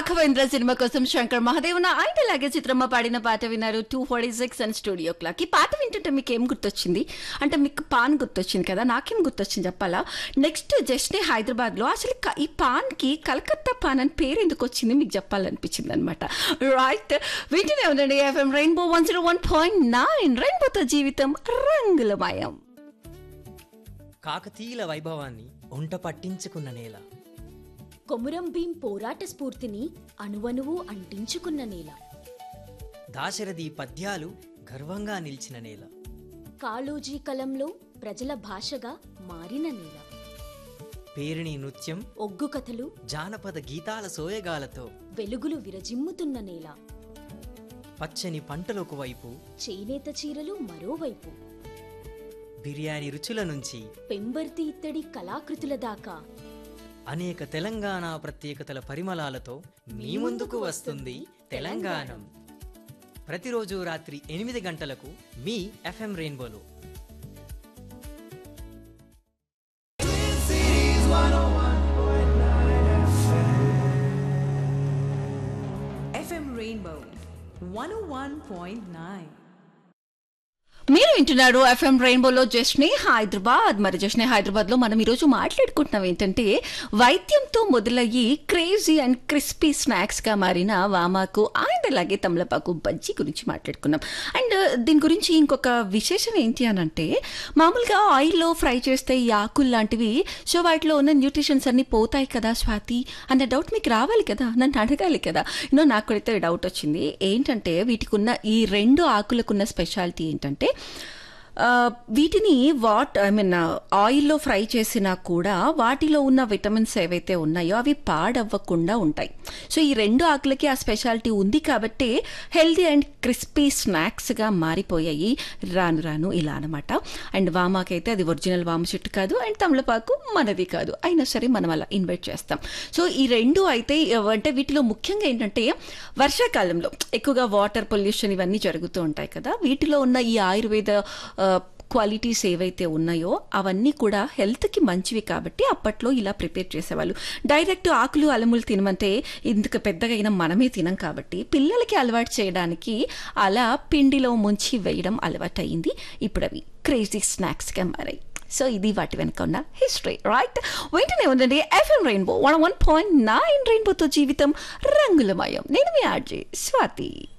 Raghavendra cinema కోసం శంకర్ మహాదేవన ఆయన అలాగే చిత్రమ్మ పాడిన పాట విన్నారు two forty six and studio clock ఈ పాట వింటుంటే మీకు ఏం గుర్తొచ్చింది అంటే మీకు పాన్ గుర్తొచ్చింది కదా నాకేం గుర్తొచ్చింది చెప్పాలా నెక్స్ట్ జస్ట్ హైదరాబాద్ లో అసలు క- ఈ పాన్ కి కలకత్తా పాన్ అని పేరు ఎందుకు వచ్చింది మీకు చెప్పాలనిపించింది అనమాట రైట్ వింటూనే ఉండండి FM Rainbow one zero one point nine రెయిన్బోతో జీవితం రంగులమయం కాకతీయుల వైభవాన్ని ఒంట పట్టించుకున్న నేల కొమురం భీం పోరాట స్ఫూర్తిని అణువణువు అంటించుకున్న నేల దాశరథి పద్యాలు గర్వంగా నిలిచిన నేల కాళోజీ కలంలో ప్రజల భాషగా మారిన నేల పేరిణి నృత్యం ఒగ్గు కథలు జానపద గీతాల సోయగాలతో వెలుగులు విరజిమ్ముతున్న నేల పచ్చని పంటలొక వైపు చేనేత చీరలు మరోవైపు బిర్యానీ రుచుల నుంచి పెంబర్తి ఇత్తడి కళాకృతుల దాకా అనేక తెలంగాణ ప్రత్యేకతల పరిమళాలతో మీ ముందుకు వస్తుంది తెలంగాణం ప్రతిరోజు రాత్రి ఎనిమిది గంటలకు మీ ఎఫ్ఎం రెయిన్బోలో FM Rainbow 101.9. మీరు వింటున్నారు ఎఫ్ఎం రెయిన్బోలో జస్నే హైదరాబాద్ మరి జస్నే హైదరాబాద్ లో మనం ఈరోజు మాట్లాడుకుంటున్నాం ఏంటంటే వైద్యంతో మొదలయ్యి క్రేజీ అండ్ క్రిస్పీ స్నాక్స్ గా మారిన వామాకు అండ్ అలాగే తమలపాకు బజ్జీ గురించి మాట్లాడుకున్నాం అండ్ దీని గురించి ఇంకొక విశేషం ఏంటి అని అంటే మామూలుగా ఆయిల్లో ఫ్రై చేస్తే ఈ ఆకులు లాంటివి సో వాటిలో ఉన్న న్యూట్రిషన్స్ అన్ని పోతాయి కదా స్వాతి అన్న డౌట్ మీకు రావాలి కదా నన్ను అడగాలి కదా ఇన్నో నాకు అయితే డౌట్ వచ్చింది ఏంటంటే వీటికి ఉన్న ఈ రెండు ఆకులకున్న స్పెషాలిటీ ఏంటంటే ఆ, వీటిని వాట్ ఐ మీన్ ఆయిల్లో ఫ్రై చేసినా కూడా వాటిలో ఉన్న విటమిన్స్ ఏవైతే ఉన్నాయో అవి పాడవ్వకుండా ఉంటాయి సో ఈ రెండు ఆకులకి ఆ స్పెషాలిటీ ఉంది కాబట్టి హెల్దీ అండ్ క్రిస్పీ స్నాక్స్గా మారిపోయాయి రాను రాను ఇలా అనమాట అండ్ వామాకైతే అది ఒరిజినల్ వామ చెట్టు కాదు అండ్ తమలపాకు మనది కాదు అయినా సరే మనం అలా ఇన్వైట్ చేస్తాం సో ఈ రెండు అయితే అంటే వీటిలో ముఖ్యంగా ఏంటంటే వర్షాకాలంలో ఎక్కువగా వాటర్ పొల్యూషన్ ఇవన్నీ జరుగుతూ ఉంటాయి కదా వీటిలో ఉన్న ఈ ఆయుర్వేద ఆ, క్వాలిటీస్ ఏవైతే ఉన్నాయో అవన్నీ కూడా హెల్త్కి మంచివి కాబట్టి అప్పట్లో ఇలా ప్రిపేర్ చేసేవాళ్ళు డైరెక్ట్ ఆకులు అలములు తినమంటే ఇందుకు పెద్దగా అయినా మనమే తినం కాబట్టి పిల్లలకి అలవాటు చేయడానికి అలా పిండిలో ముంచి వేయడం అలవాటు అయింది ఇప్పుడు అవి క్రేజీ స్నాక్స్గా మారాయి సో ఇది వాటి వెనక ఉన్న హిస్టరీ రైట్ వెంటనే ఉందండి FM Rainbow one one point nine రెయిన్బోతో జీవితం రంగులమయం నేను మీ ఆర్జే స్వాతి